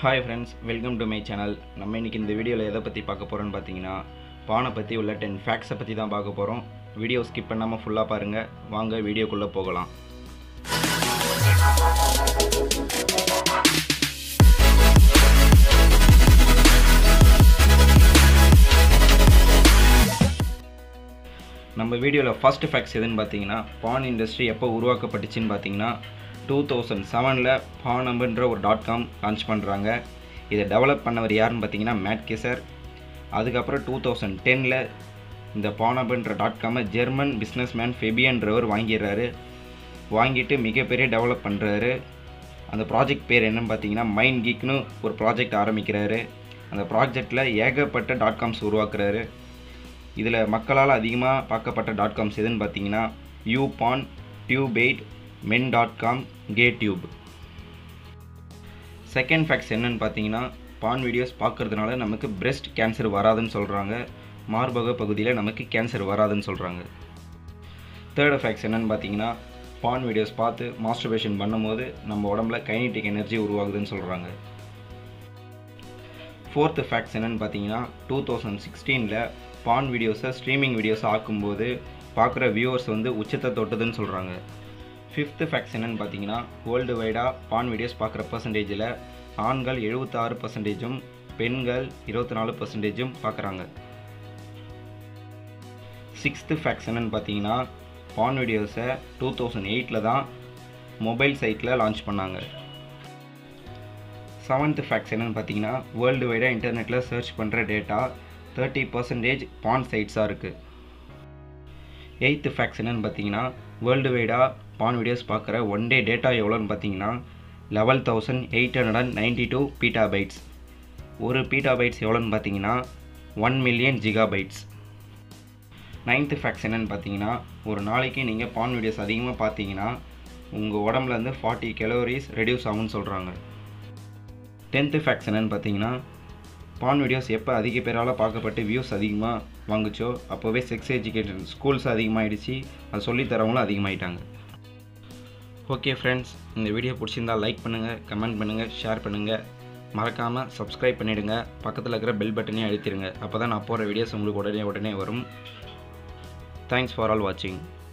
hi friends welcome to my channel நம்ம இன்னைக்கு இந்த வீடியோவில் எதை பற்றி பார்க்க போகிறோன்னு பார்த்தீங்கன்னா பானை பற்றி உள்ள டென் ஃபேக்ட்ஸை பற்றி தான் பார்க்க போகிறோம் வீடியோ ஸ்கிப் பண்ணாமல் ஃபுல்லாக பாருங்கள் வாங்க வீடியோக்குள்ளே போகலாம் நம்ம வீடியோவில் ஃபர்ஸ்ட் ஃபேக்ட்ஸ் எதுன்னு பார்த்தீங்கன்னா பான் இண்டஸ்ட்ரி எப்போ உருவாக்கப்பட்டுச்சுன்னு பார்த்தீங்கன்னா டூ தௌசண்ட் செவனில் பானம்புன்ற ஒரு டாட் காம் லான்ச் பண்ணுறாங்க இதை டெவலப் பண்ணவர் யாருன்னு பார்த்தீங்கன்னா மேட் கேசர் அதுக்கப்புறம் டூ தௌசண்ட் டெனில் இந்த பானபுன்ற டாட் காமை ஜெர்மன் பிஸ்னஸ்மேன் ஃபெபியன்றவர் வாங்கிடுறாரு வாங்கிட்டு மிகப்பெரிய டெவலப் பண்ணுறாரு அந்த ப்ராஜெக்ட் பேர் என்னன்னு பார்த்தீங்கன்னா மைண்ட் கீக்னு ஒரு ப்ராஜெக்ட் ஆரம்பிக்கிறாரு அந்த ப்ராஜெக்டில் ஏகப்பட்ட டாட் காம்ஸ் உருவாக்குறாரு இதில் மக்களால் அதிகமாக பார்க்கப்பட்ட டாட் காம்ஸ் எதுன்னு பார்த்தீங்கன்னா you porn tube eight men dot com K tube second facts என்னன்னு பார்த்தீங்கன்னா பான் வீடியோஸ் பார்க்கறதுனால நமக்கு பிரெஸ்ட் கேன்சர் வராதுன்னு சொல்கிறாங்க மார்பக பகுதியில் நமக்கு கேன்சர் வராதுன்னு சொல்கிறாங்க தேர்ட் ஃபேக்ட்ஸ் என்னன்னு பார்த்தீங்கன்னா பான் வீடியோஸ் பார்த்து மாஸ்டர்பேஷன் பண்ணும்போது நம்ம உடம்புல கைனடிக் எனர்ஜி உருவாகுதுன்னு சொல்கிறாங்க ஃபோர்த்து ஃபேக்ட்ஸ் என்னன்னு பார்த்தீங்கன்னா டூ தௌசண்ட் சிக்ஸ்டீனில் பான் வீடியோஸை ஸ்ட்ரீமிங் வீடியோஸை ஆக்கும்போது பார்க்குற வியூவர்ஸ் வந்து உச்சத்தை தொட்டுதுன்னு சொல்கிறாங்க ஃபிஃப்த்து ஃபேக்ட்ஸ் என்னன்னு பார்த்தீங்கன்னா வேர்ல்டு வைடாக பான் வீடியோஸ் பார்க்குற பர்சன்டேஜில் ஆண்கள் எழுபத்தாறு பர்சன்டேஜும் பெண்கள் இருபத்தி நாலு பர்சன்டேஜும் பார்க்குறாங்க சிக்ஸ்த்து ஃபேக்ட்ஸ் என்னன்னு பார்த்தீங்கன்னா பான் வீடியோஸை டூ தௌசண்ட் எயிட்டில் தான் மொபைல் சைட்டில் லான்ச் பண்ணாங்க செவன்த்து ஃபேக்ட்ஸ் என்னென்னு பார்த்தீங்கன்னா வேர்ல்டு வைடாக இன்டர்நெட்டில் சர்ச் பண்ணுற டேட்டா தேர்ட்டி பர்சன்டேஜ் பான் சைட்ஸாக இருக்குது எயித்து ஃபேக்ட்ஸ் என்னென்னு பார்த்தீங்கன்னா வேர்ல்டு வைடாக பான் வீடியோஸ் பார்க்குற ஒன் டே டேட்டா எவ்வளோன்னு பார்த்தீங்கன்னா eleven thousand eight hundred and ninety two petabytes ஒரு பீட்டா பைட்ஸ் எவ்வளோன்னு பார்த்தீங்கன்னா one million gigabytes ninth facts என்னென்னு பார்த்தீங்கன்னா ஒரு நாளைக்கு நீங்கள் பான் வீடியோஸ் அதிகமாக பார்த்தீங்கன்னா உங்கள் உடம்புலேருந்து ஃபார்ட்டி கலோரிஸ் ரெடியூஸ் ஆகும்னு சொல்கிறாங்க டென்த்து ஃபேக்ட்ஸ் என்னென்னு பார்த்தீங்கன்னா பான் வீடியோஸ் எப்போ அதிக பேரால் பார்க்கப்பட்டு வியூஸ் அதிகமாக வாங்குச்சோ அப்போவே செக்ஸ் எஜுகேஷன் ஸ்கூல்ஸ் அதிகமாகிடுச்சு அது சொல்லித்தரவங்களும் அதிகமாகிட்டாங்க ஓகே ஃப்ரெண்ட்ஸ் இந்த வீடியோ பிடிச்சிருந்தால் லைக் பண்ணுங்கள் கமெண்ட் பண்ணுங்கள் ஷேர் பண்ணுங்கள் மறக்காமல் சப்ஸ்கிரைப் பண்ணிவிடுங்க பக்கத்தில் இருக்கிற பெல் பட்டனையும் அழுத்திடுங்க அப்போ தான் நான் போகிற வீடியோஸ் உங்களுக்கு உடனே உடனே வரும் தேங்க்ஸ் ஃபார் ஆல் வாட்சிங்